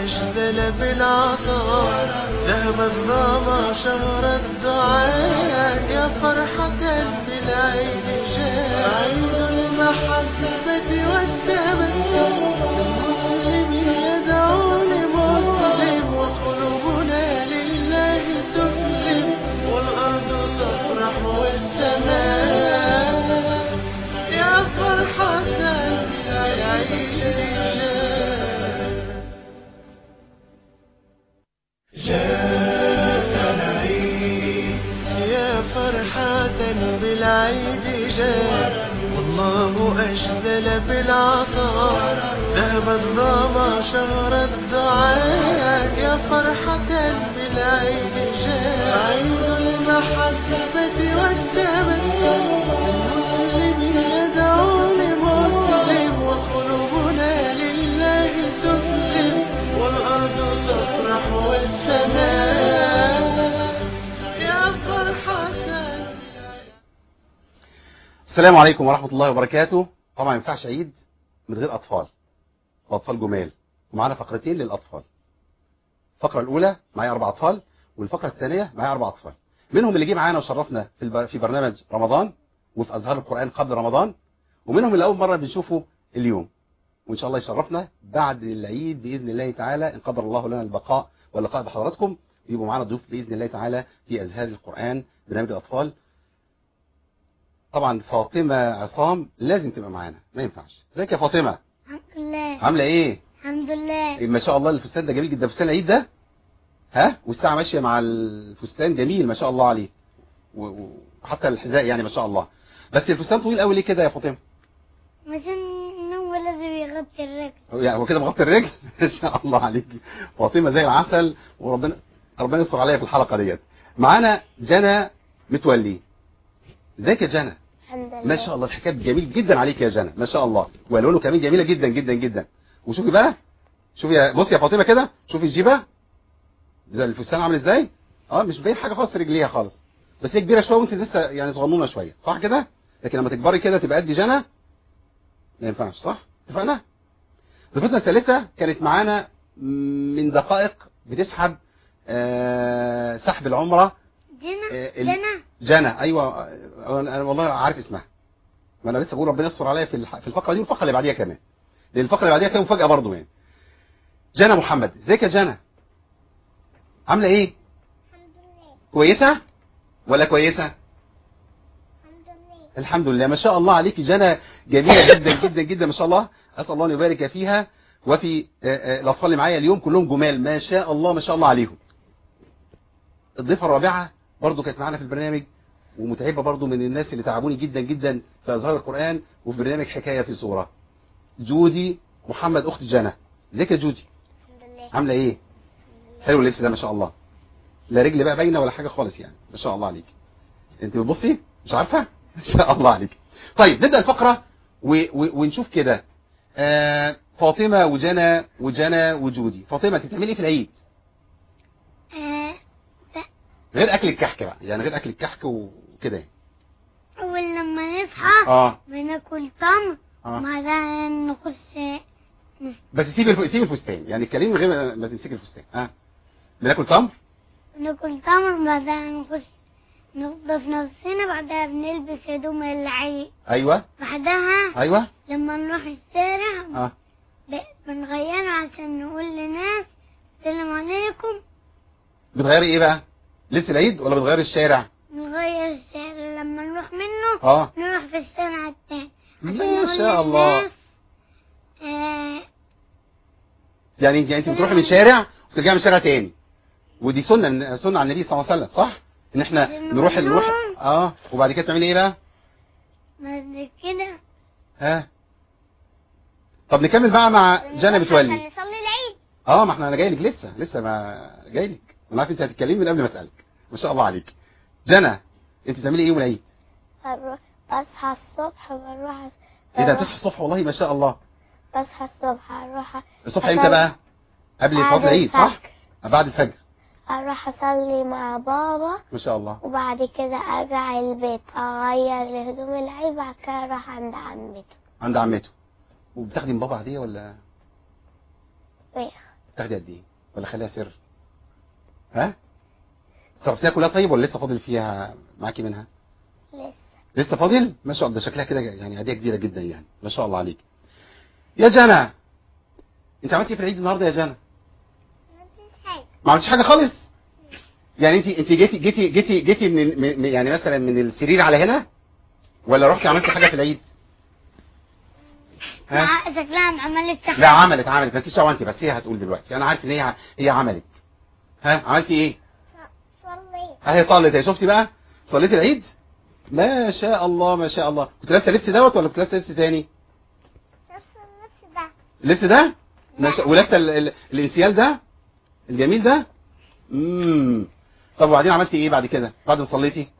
أجزل بالعطاء ذهب الظما شهر الدعاء يا فرحة بالعيد جاء عيد المحبة والتبسم المسلم يدعو لمسلم وقلوبنا لله تسلم والأرض تفرح والسماء يا فرحة بالعيد جاء جاء العيد يا فرحة بالعيد جاء والله أجزل بالعطاء ذهب الظما شهر الدعاء يا فرحة بالعيد جاء عيد المحبة والتبسم المسلم يدعو لمسلم وقلوبنا لله تسلم والأرض تفرح والسماء يا فرحة السلام عليكم ورحمة الله وبركاته طبعا ما ينفعش عيد من غير أطفال وأطفال جمال ومعانا فقرتين للأطفال الفقرة الأولى معايا أربع أطفال والفقرة الثانية معايا أربع أطفال منهم اللي جه معانا وشرفنا في الب- في برنامج رمضان وفي أزهار القرآن قبل رمضان ومنهم اللي أول مرة بنشوفه اليوم وإن شاء الله يشرفنا بعد العيد بإذن الله تعالى إن قدر الله لنا البقاء واللقاء بحضراتكم يبقوا معانا ضيوف بإذن الله تعالى في أزهار القرآن برنامج الأطفال طبعا فاطمة عصام لازم تبقى معانا ما ينفعش ازيك يا فاطمة الحمد لله عاملة ايه الحمد لله ما شاء الله الفستان ده جميل جدا فستان العيد ده ها والساعة ماشية مع الفستان جميل ما شاء الله عليه و- و- وحتى الحذاء يعني ما شاء الله بس الفستان طويل قوي ليه كده يا فاطمة عشان هو لازم يغطي الرجل هو يعني هو كده مغطي الرجل ما شاء الله عليك فاطمة زي العسل وربنا ربنا يستر عليا في الحلقة ديت معانا جنى متولي ازيك يا جنى الحمد لله ما شاء الله الحكايه جميل جدا عليك يا جنى ما شاء الله والوانه كمان جميله جدا جدا جدا وشوفي بقى شوفي يا بصي يا فاطمه كده شوفي الجيبه ده الفستان عامل ازاي اه مش باين حاجه خالص في رجليها خالص بس هي كبيره شويه وانت لسه يعني صغنونه شويه صح كده لكن لما تكبري كده تبقى قد جنى ما ينفعش صح اتفقنا ضيفتنا الثالثه كانت معانا من دقائق بتسحب آه سحب العمره جنى آه، ال- جنى جنى ايوه انا أنا والله عارف اسمها ما انا لسه بقول ربنا يستر عليا في الح- في الفقره دي والفقره اللي بعديها كمان لان الفقره اللي بعديها فيها مفاجاه برضه يعني جنى محمد ازيك يا جنى عامله ايه الحمد لله كويسه ولا كويسه الحمد لله الحمد لله ما شاء الله عليك جنى جميله جدا جدا جدا ما شاء الله اسال الله ان يبارك فيها وفي آه، آه، الاطفال اللي معايا اليوم كلهم جمال ما شاء الله ما شاء الله عليهم الضيفه الرابعه برضو كانت معانا في البرنامج ومتعبه برضو من الناس اللي تعبوني جدا جدا في ازهار القران وفي برنامج حكايه في صوره جودي محمد اخت جنى ازيك يا جودي الحمد لله عامله ايه حلو اللبس ده ما شاء الله لا رجل بقى باينه ولا حاجه خالص يعني ما شاء الله عليك انت بتبصي مش عارفه ما شاء الله عليك طيب نبدا الفقره و... و... ونشوف كده آه فاطمه وجنى وجنى وجودي فاطمه انت بتعملي ايه في العيد آه غير اكل الكحك بقى يعني غير اكل الكحك وكده يعني. أول لما نصحى اه بناكل تمر اه بعدين نخش بس سيب الف... سيب الفستان يعني اتكلمي من غير ما- ما تمسكي الفستان اه بناكل تمر ناكل تمر بعدين نخش ننظف نفسنا بعدها بنلبس هدوم العيد ايوه بعدها ايوه لما نروح الشارع اه ب- بنغيره عشان نقول لناس السلام عليكم بتغيري ايه بقى لبس العيد ولا بتغيري الشارع نغير الشارع لما نروح منه اه نروح في الشارع التاني عشان ما نقول شاء الله للناس، آه يعني انت يعني انت بتروحي من شارع وترجعي من شارع تاني ودي سنه من- سنه عن النبي صلى الله عليه وسلم صح ان احنا لأنه نروح نروح ممنوع. اه وبعد كده تعملي ايه بقى بعد كده ها طب نكمل بقى مع جنى بتولي عشان نصلي العيد اه ما احنا انا جاي لك لسه لسه ما جاي لك انا عارف انت هتتكلمي من قبل ما اسالك ما شاء الله عليك جنى انت بتعملي ايه يوم العيد بروح بصحى الصبح بروح ايه ده بروح- بتصحي الصبح والله ما شاء الله بصحى الصبح اروح الصبح امتى بقى قبل بعد صلاه العيد صح الفجر. بعد الفجر اروح اصلي مع بابا ما شاء الله وبعد كده ارجع البيت اغير لهدوم العيد بعد كده اروح عند عمته عند عمته وبتاخدي من بابا هديه ولا ويخ تاخدي قد ايه ولا خليها سر ها صرفتيها كلها طيب ولا لسه فاضل فيها معاكي منها لسه لسه فاضل ما شاء الله ده شكلها كده يعني هديه كبيره جدا يعني ما شاء الله عليك يا جنى انت عملتي ايه في العيد النهارده يا جنى مفيش حاجة ما عملتيش حاجه خالص يعني انت انت جيتي جيتي جيتي جيتي من من- يعني مثلا من السرير على هنا ولا رحتي عملتي حاجه في العيد ها مع- شكلها ما عملتش حاجة لا عملت عملت ما انتش دعوه انت بس هي هتقول دلوقتي انا عارف ان هي هي عملت ها عملتي ايه صليت اهي صلت اهي شفتي بقى صليت العيد ما شاء الله ما شاء الله كنت لابسه لبس دوت ولا كنت لابسه لبس تاني نفس النفس ده اللبس ده ما شاء ولابسه ال- ال- الانسيال ده الجميل ده امم طب وبعدين عملتي ايه بعد كده بعد ما صليتي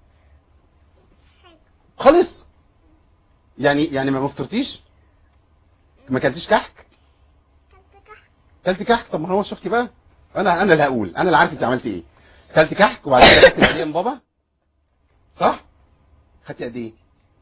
خالص يعني يعني ما فطرتيش ما كلتيش كحك كلت كحك طب ما هو شفتي بقى انا انا اللي هقول انا اللي عارف انت عملتي ايه كلت كحك وبعد كده خدت هديه من بابا صح خدتي قد ايه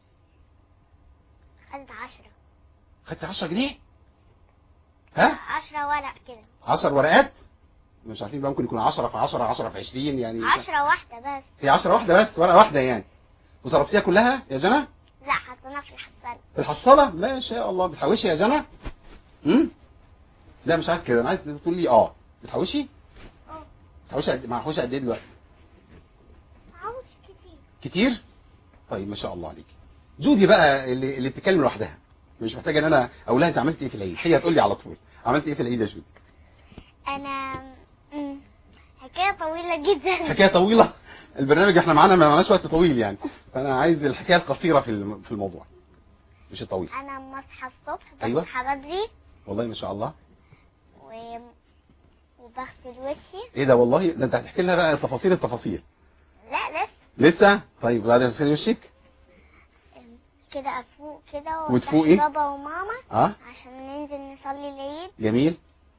خدت عشرة خدتي 10 جنيه ها عشرة ورق كده 10 ورقات مش عارفين بقى ممكن يكون 10 في 10 10 في 20 يعني عشرة واحدة بس هي 10 واحده بس ورقه واحده يعني وصرفتيها كلها يا جنى لا حطيناها في الحصالة في الحصاله ما شاء الله بتحوشي يا جنى امم لا مش عايز كده انا عايز تقول لي اه بتحوشي اه بتحوشي قد محوشه قد ايه دلوقتي عاوز كتير كتير طيب ما شاء الله عليك جودي بقى اللي اللي بتتكلم لوحدها مش محتاجه ان انا اقول لها انت عملت ايه في العيد هي هتقول لي على طول عملت ايه في العيد يا جودي انا مم، حكاية طويلة جدا حكايه طويله البرنامج احنا معانا ما معناش وقت طويل يعني فانا عايز الحكايه القصيره في الم- في الموضوع مش الطويل انا لما اصحى الصبح أيوة. بصحى بدري والله ما شاء الله و... وبغسل وشي ايه ده والله ده انت هتحكي لنا بقى تفاصيل التفاصيل لا لسه لسه طيب بعد ما تغسلي وشك كده افوق كده وتفوقي؟ وافتح بابا وماما اه عشان ننزل نصلي العيد جميل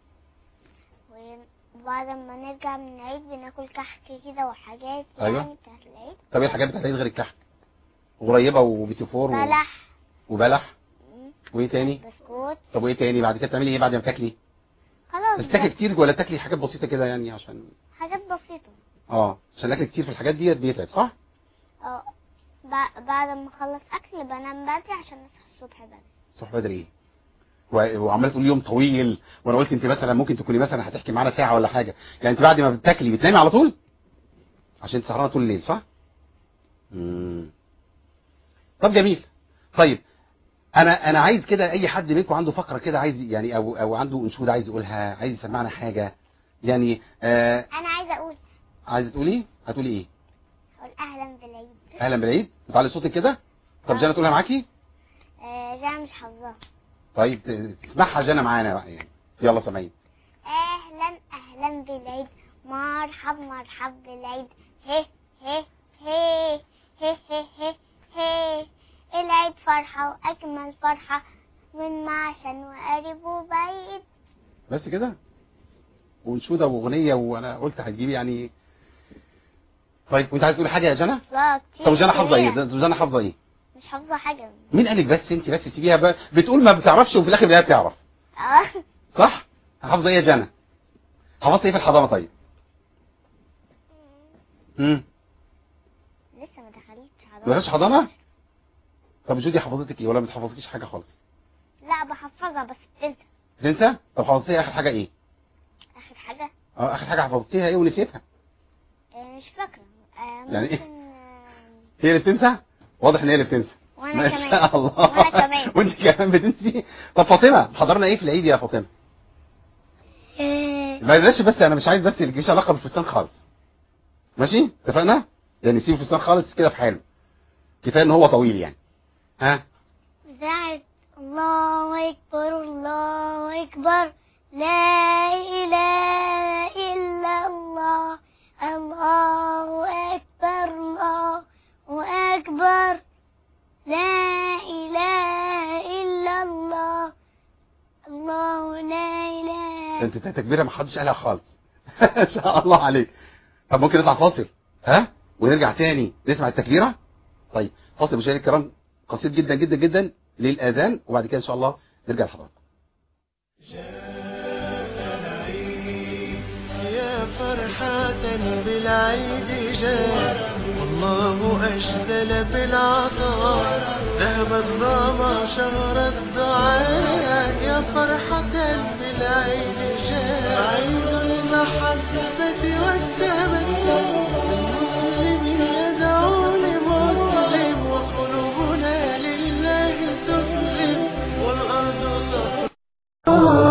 وبعد ما نرجع من العيد بناكل كحك كده وحاجات أيوة. يعني بتاعت العيد طب ايه الحاجات بتاعت العيد غير الكحك قريبه وبيتيفور و... بلح وبلح مم، وايه تاني بسكوت طب وايه تاني بعد كده بتعملي ايه بعد ما تاكلي خلاص بس تاكلي بس كتير ولا تاكلي حاجات بسيطه كده يعني عشان حاجات بسيطة اه عشان الاكل كتير في الحاجات ديت بيتعب صح اه بع- بعد ما اخلص اكل بنام بدري عشان نصحى الصبح بدري الصبح بدري ايه و- وعماله تقول يوم طويل وانا قلت انت مثلا ممكن تكوني مثلا هتحكي معانا ساعه ولا حاجه يعني انت بعد ما بتاكلي بتنامي على طول عشان انت سهرانه طول الليل صح امم طب جميل طيب انا انا عايز كده اي حد منكم عنده فقره كده عايز يعني او او عنده انشوده عايز يقولها عايز يسمعنا حاجه يعني آه انا عايزه اقول عايز تقولي هتقولي ايه اقول اهلا بالعيد اهلا بالعيد بتعلي صوتك كده طب جانا تقولها معاكي آه جاي مش حافظاها طيب ت- تسمعها جانا معانا بقى يعني يلا سامعين اهلا اهلا بالعيد مرحب مرحب بالعيد هي هي هي هي هي هي هي العيد فرحة وأجمل فرحة من معشن وقريب وبعيد بس كده وانشوده واغنيه وانا قلت هتجيبي يعني طيب وانت عايز تقولي حاجه يا جنى لا كتير طب جنى حافظه ايه كبيرة. ده جنى حافظه ايه مش حافظة حاجة مين قالك بس انت بس سيبيها بقى بتقول ما بتعرفش وفي الاخر بتلاقيها بتعرف اه صح حافظه ايه يا جنى حفظت ايه في الحضانه طيب امم لسه ما دخلتش ما دخلتش حضانه طب جودي حفظتك ايه ولا ما بتحفظكيش حاجه خالص لا بحفظها بس بتنسى تنسى طب حفظتيها اخر حاجه ايه آخر حاجة اه اخر حاجه حفظتيها ايه ونسيتها آه، مش فاكرة آه، يعني إيه؟ ممكن آه، هي اللي بتنسى واضح ان هي اللي بتنسى وانا ما كمان شاء الله وانا كمان وانت كمان بتنسي طب فاطمه حضرنا ايه في العيد يا فاطمه آه، ما بلاش بس انا مش عايز بس يجيش علاقه بالفستان خالص ماشي اتفقنا يعني سيب الفستان خالص كده في حاله كفايه ان هو طويل يعني ها بتاعت الله أكبر الله أكبر لا إله إلا الله الله أكبر الله أكبر لا إله إلا الله الله لا إله انت تكبيره ما حدش قالها خالص ان شاء الله عليك طب ممكن نطلع فاصل ها ونرجع تاني نسمع التكبيره طيب فاصل مشاهدينا الكرام قصير جدا جدا جدا للاذان وبعد كده ان شاء الله نرجع لحضراتكم بالعيد جاء والله أجزل بالعطاء ذهب الظما شهر الدعاء يا فرحة بالعيد جاء عيد المحبة والتبسم المسلم يدعو لمسلم وقلوبنا لله تسلم والأرض تفرح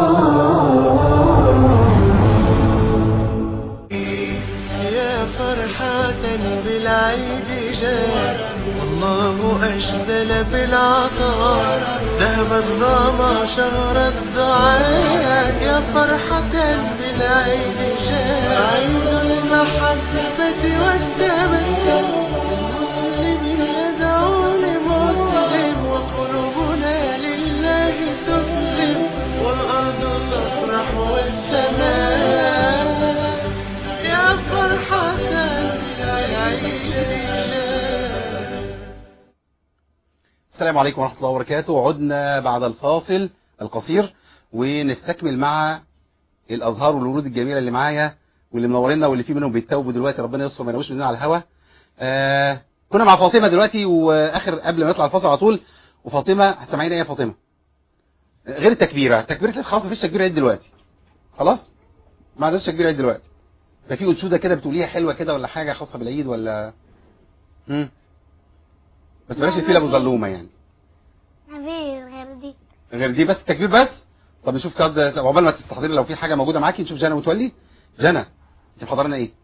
يا فرحة بالعيد جاء والله أجزل بالعطاء ذهب الظما شهر الدعاء يا فرحة بالعيد جاء عيد المحبة والتبسم المسلم يدعو لمسلم وقلوبنا لله تسلم والأرض تفرح والسماء يا فرحة العيد جاء السلام عليكم ورحمة الله وبركاته عدنا بعد الفاصل القصير ونستكمل مع الأزهار والورود الجميلة اللي معايا واللي منورينا واللي في منهم بيتوبوا دلوقتي ربنا يستر ما يناموش مننا على الهوا آه كنا مع فاطمة دلوقتي وآخر قبل ما نطلع الفاصل على طول وفاطمة هتسمعينا ايه يا فاطمة غير التكبيرة تكبيرة خلاص مفيش تكبيرة عيد دلوقتي خلاص ما عندناش تكبيرة عيد دلوقتي ففي أنشودة كده بتقوليها حلوة كده ولا حاجة خاصة بالعيد ولا مم. بس بلاش الفيل ابو ظلومه يعني مفيش غير دي غير دي بس التكبير بس طب نشوف كده عقبال ما تستحضري لو في حاجه موجوده معاكي نشوف جانا متولي جانا انت محضرنا ايه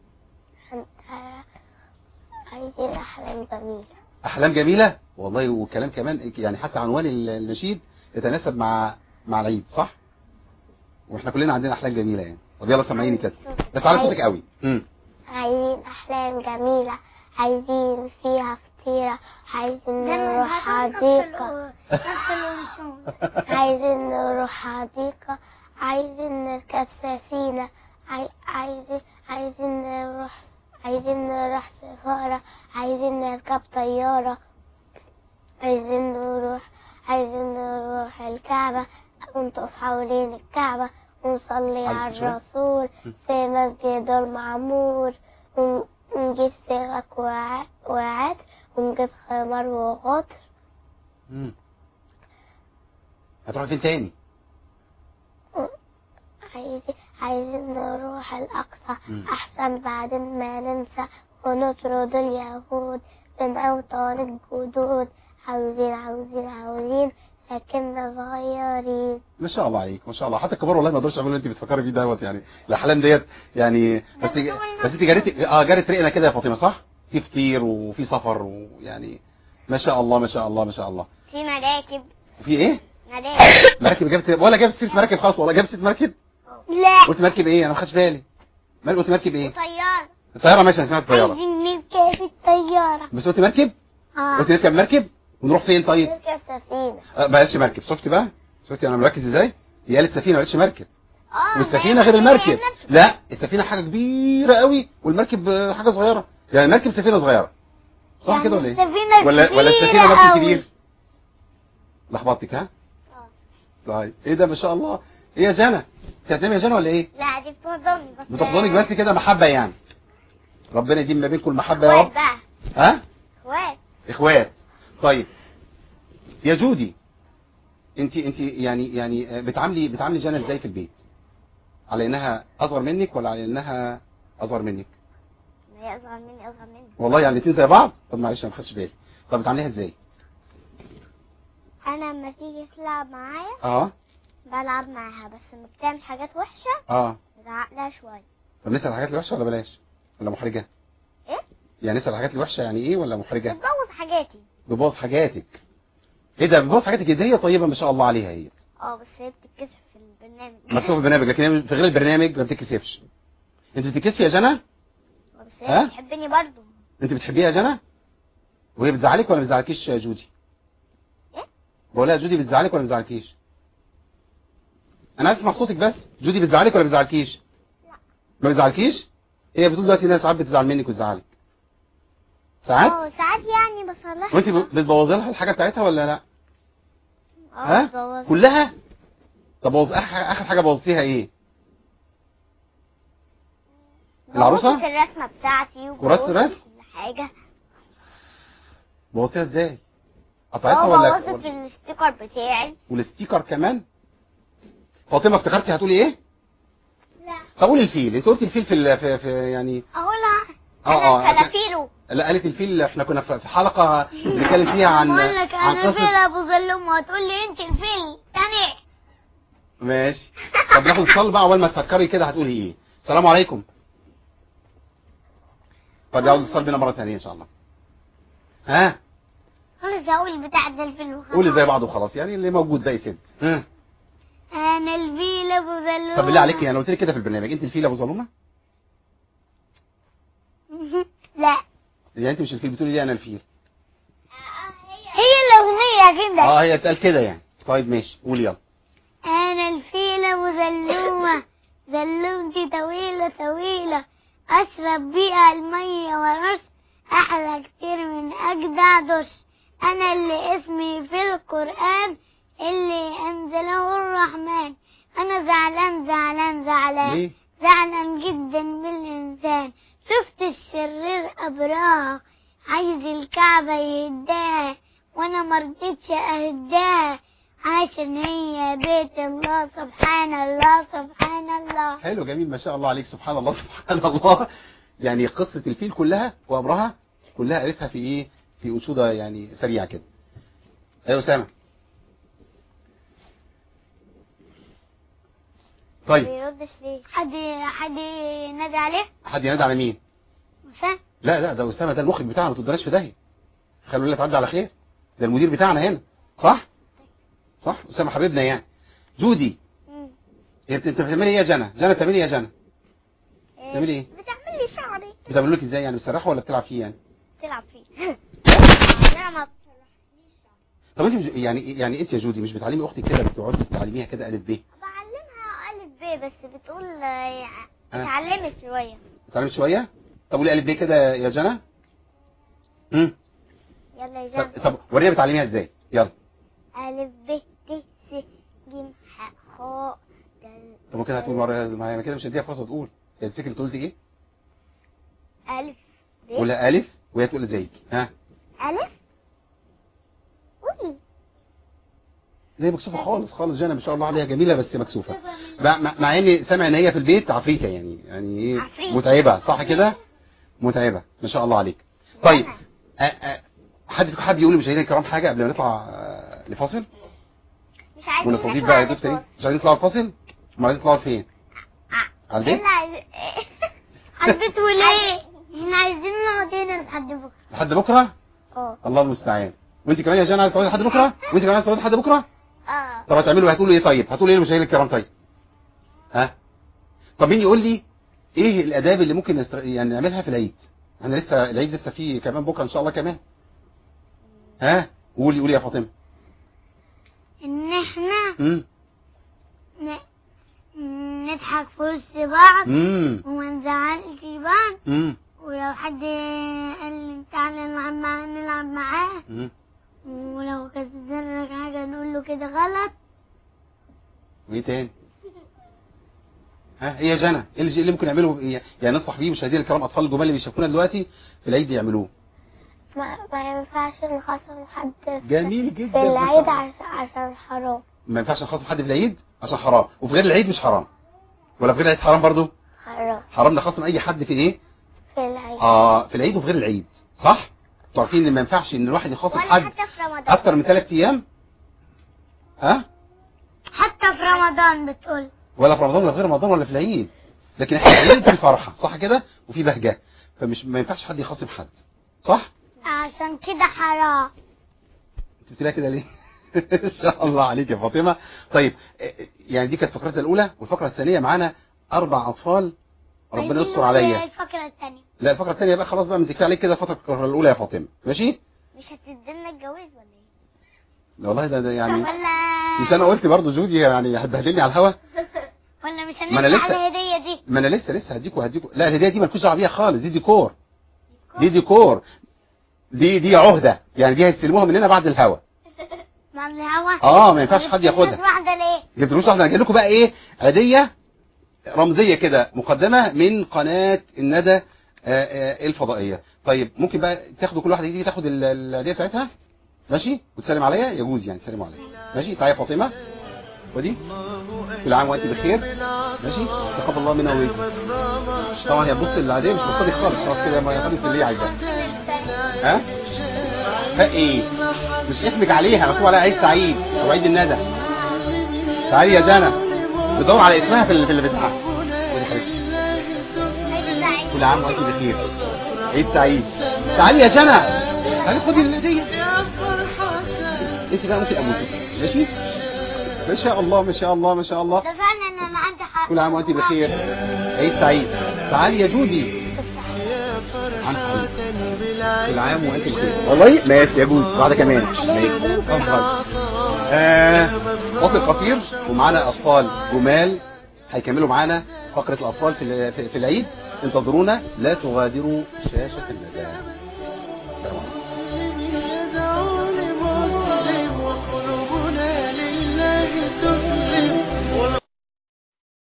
عايزين أحلام جميلة احلام جميله والله وكلام كمان يعني حتى عنوان النشيد يتناسب مع مع العيد صح واحنا كلنا عندنا احلام جميله يعني طب يلا سمعيني كده بس على صوتك قوي امم عايزين أحلام جميلة عايزين فيها فطيرة عايزين نروح حديقة عايزين نروح حديقة عايزين نركب سفينة عاي- عايزين عايزين نروح عايزين نروح سفارة عايزين نركب طيارة عايزين نروح عايزين نروح الكعبة ونطوف حوالين الكعبة ونصلي عايز على تشوف؟ الرسول في مسجد المعمور ون- ونجيب سواك وع- وعد ونجيب خمار وغطر امم هتروحي فين تاني عايزين عايزين نروح الأقصى مم. أحسن بعدين ما ننسى ونطرد اليهود من أوطان الجدود عاوزين عاوزين عاوزين لكننا صغيرين ما شاء الله عليك ما شاء الله حتى الكبار والله ما يقدرش يعملوا اللي انت بتفكري فيه دوت يعني الاحلام ديت يعني بس بس انت جريتي اه جريت ريقنا كده يا فاطمه صح في فطير وفي سفر ويعني ما شاء الله ما شاء الله ما شاء الله في مراكب وفي ايه مراكب مراكب جبت ولا جبت سيره مراكب خالص ولا جبت سيره مركب لا قلت مركب ايه انا ما خدش بالي مال قلت مركب ايه طيارة الطياره ماشي انا سمعت الطياره عايزين نركب الطيارة بس قلت مركب اه قلت نركب مركب ونروح فين طيب نركب سفينة آه، بلاش مركب شفت بقى شفتي انا مركز ازاي هي قالت سفينه ما قالتش مركب اه والسفينه غير المركب لا السفينه حاجه كبيره قوي والمركب آه، حاجه صغيره يعني المركب سفينه صغيره صح يعني كده ولا ايه السفينة ولا ولا كبيرة السفينه مركب أوي. كبير لخبطتك ها آه. طيب ايه ده ما شاء الله ايه يا جنى انت هتنامي يا جنى ولا ايه لا دي بتحضني بس بتحضنك بس كده محبه يعني ربنا يديم ما بينكم المحبه يا اخوات رب بقى ها اخوات اخوات طيب يا جودي انت انت يعني يعني بتعاملي بتعاملي جنى ازاي في البيت على انها اصغر منك ولا على انها اصغر منك هي اصغر مني اصغر مني والله يعني الاثنين زي بعض طب معلش انا ما خدتش بالي طب بتعامليها ازاي انا لما تيجي تلعب معايا اه بلعب معاها بس لما بتعمل حاجات وحشه اه بزعق لها شويه طب نسال الحاجات الوحشه ولا بلاش ولا محرجه ايه يعني نسال الحاجات الوحشه يعني ايه ولا محرجه بتبوظ حاجاتي بتبوظ حاجاتك ايه ده بتبوظ حاجاتك ازاي هي طيبه ما شاء الله عليها هي اه بس هي بتتكسف في البرنامج مكسوفه في البرنامج لكن هي في غير البرنامج ما بتتكسفش انت بتتكسفي يا جنى بس ها؟ هي بتحبني برضو انت بتحبيها يا جنى وهي بتزعلك ولا ما بتزعلكيش يا جودي ايه؟ بقول لها جودي بتزعلك ولا ما بتزعلكيش انا عايز اسمع صوتك بس جودي بتزعلك ولا ما بتزعلكيش ما بتزعلكيش هي بتقول دلوقتي انها ساعات بتزعل منك وتزعلك اه ساعات ساعات يعني بصلحها وانت ب- بتبوظي لها الحاجه بتاعتها ولا لا اه ها بتبوظ كلها طب بوظ اخر اخر حاجه بوظتيها ايه العروسة؟ بوظت الرسمة بتاعتي ورسم وبوظت رسم؟ كل حاجة بوظتيها ازاي قطعتها اه ولا بوظت الستيكر بتاعي والستيكر كمان فاطمه افتكرتي هتقولي ايه لا طب قولي الفيل انت قلتي الفيل في, ال- في, في يعني اقولها اه انا اه سلافيرو لا قالت الفيل احنا كنا في في حلقه بنتكلم فيها عن بقول لك عن انا فيل قصه ابو ظلم وهتقول لي انت الفيل تاني ماشي طب ناخد اتصال بقى اول ما تفكري كده هتقولي ايه السلام عليكم طب يعود اتصال بينا مره ثانيه ان شاء الله ها خلاص هقول بتاع ده الفيل وخلاص قولي زي بعض وخلاص يعني اللي موجود ده يسد ها انا الفيل ابو ظلم طب بالله عليك انا قلت لك كده في البرنامج انت الفيل ابو ظلومه لا يعني انت مش الفيل بتقولي لي انا الفيل هي الاغنية كده اه هي اتقال كده يعني طيب ماشي قولي يلا انا الفيل ابو ظلومة ظلومتي طويلة طويلة اشرب بيها المية ورش احلى كتير من اجدع دش انا اللي اسمي في القرآن اللي انزله الرحمن انا زعلان زعلان زعلان ليه زعلان جدا بالإنسان شفت الشرير أبراه عايز الكعبة يهداها وأنا مرضتش أهداها عشان هي بيت الله سبحان الله سبحان الله حلو جميل ما شاء الله عليك سبحان الله سبحان الله يعني قصة الفيل كلها وأمرها كلها قريتها في إيه في أنشودة يعني سريعة كده أيوة أسامة طيب بيردش ليه حد حد نادي عليه حد ينادي على مين وسام لا لا ده أسامة ده المخرج بتاعنا ما تقدرش في داهية خلوا الله تعدي على خير ده المدير بتاعنا هنا صح صح أسامة حبيبنا يعني جودي مم. هي بت- انت بتعملي ايه يا جنى جنى بتعملي ايه يا جنى بتعملي ايه بتعمل لي شعري بتعمل لك ازاي يعني بتسرحه ولا بتلعب فيه يعني تلعب فيه لا ما طب انت مش- يعني يعني انت يا جودي مش بتعلمي اختك كده بتقعدي تعلميها كده الف ب بعلمها ألف ب بس بتقول آه، يعني آه. اتعلمت شوية اتعلمت شويه طب قولي الف ب كده يا جنى امم يلا يا طب, جان طب ورينا بتعلميها ازاي يلا ألف ب ت س ج ح خ دال طب ممكن هتقول مره معايا كده مش هديها فرصه تقول هي تفتكر انت قلت ايه ألف ب قولها الف وهي تقول زيك ها ألف قولي زي مكسوفه خالص خالص جنى ما شاء الله عليها جميله بس مكسوفه مع, مع- مع اني سامع ان هي في البيت عفريته يعني يعني ايه عفريت. متعبه صح كده متعبه ما شاء الله عليك طيب أ أ حد فيكم حابب يقول لمشاهدينا الكرام حاجه قبل ما نطلع آه، لفاصل مش عايزين ونستضيف نطلع بقى ضيف تاني لفاصل. مش عايزين نطلع الفاصل امال عايزين نطلعوا فين على البيت يلا عايز- على البيت وليه احنا عايزين نقعد هنا لحد بكرة لحد بكره اه الله المستعان وانت كمان يا جنى عايز تقعدي لحد بكره وانت كمان عايز تقعدي لحد بكره اه طب هتعملوا هتقولوا ايه طيب هتقولوا ايه للمشاهدين الكرام طيب ها طب مين يقول لي ايه الاداب اللي ممكن نستر... يعني نعملها في العيد احنا لسه العيد لسه فيه كمان بكره ان شاء الله كمان ها قولي قولي يا فاطمه ان احنا امم ن... نضحك في وسط بعض امم وما نزعلش بعض امم ولو حد قال لي تعالى نلعب معاه نلعب معاه امم ولو كسبنا لك حاجة نقول له كده غلط وايه تاني ها ايه يا جنى ايه اللي اللي ممكن نعمله إيه؟ يعني ننصح بيه مشاهدينا الكرام اطفال الجمال اللي بيشوفونا دلوقتي في العيد يعملوه ما, ما ينفعش نخاصم حد في- جميل جدا في ما شاء العيد الله. عشان عشان حرام ما ينفعش نخاصم حد في العيد عشان حرام وفي غير العيد مش حرام ولا في غير العيد حرام برضو حرام حرام نخاصم اي حد في ايه في العيد اه في العيد وفي غير العيد صح انتوا عارفين ان ما ينفعش ان الواحد يخاصم ولا حد حتى في رمضان اكتر من ثلاث ايام ها حتى في رمضان بتقول ولا في رمضان ولا في غير رمضان ولا في العيد لكن احنا في العيد في فرحه صح كده وفي بهجه فمش ما ينفعش حد يخاصم حد صح عشان كده حرام انت بتقولها كده ليه ان شاء الله عليك يا فاطمه طيب اه، يعني دي كانت فقرتنا الاولى والفقره الثانيه معانا اربع اطفال ربنا عايزين يستر نقول عليا الفقرة الثانية لا الفقره الثانيه بقى خلاص بقى متكفي عليك كده الفقره الاولى يا فاطمه ماشي مش هتدينا الجواز ولا ايه لا والله ده, ده يعني ولا مش انا قلت برضو جودي يعني هتبهدلني على الهوا ولا مش ما أنا هندفع لسه- الهدية دي ما انا لسه لسه هديكوا هديكوا لا الهديه دي مالكوش دعوه بيها خالص دي ديكور دي ديكور دي دي عهده يعني دي هيستلموها مننا بعد الهوا مع الهوا اه ما ينفعش حد ياخدها واحدة ليه جبت لكم واحده انا جايب لكم بقى ايه هديه رمزية كده مقدمة من قناة الندى آه، آه، الفضائية طيب ممكن بقى تاخدوا كل واحدة دي تاخد ال- الهدية بتاعتها ماشي وتسلم عليا يجوز يعني تسلموا عليا ماشي تعالى يا فاطمة ودي كل عام وانت بخير ماشي تقبل الله منا ومنكم طبعا هي تبص العادية مش مصدق خالص خلاص كده ما خدت اللي هي عايزاه ها ها ايه مش اسمك عليها مكتوب عليها عيد سعيد او عيد الندى تعالي يا جانا بدور على اسمها في ال- في البتاع ودي حبيبتي كل عام وانت بخير عيد سعيد تعالي يا جنى تعالي خدي الهديه انت بقى ممكن ابوسك ماشي ما شاء الله ما شاء الله ما شاء الله ده فعلا انا عندي حق كل عام وانت بخير عيد سعيد تعالي يا جودي عام سعيد كل عام وانت بخير والله ماشي يجوز واحده كمان ماشي اتفضل آه فاصل قصير ومعانا اطفال جمال هيكملوا معانا فقره الاطفال في ال- في في العيد انتظرونا لا تغادروا شاشه الندى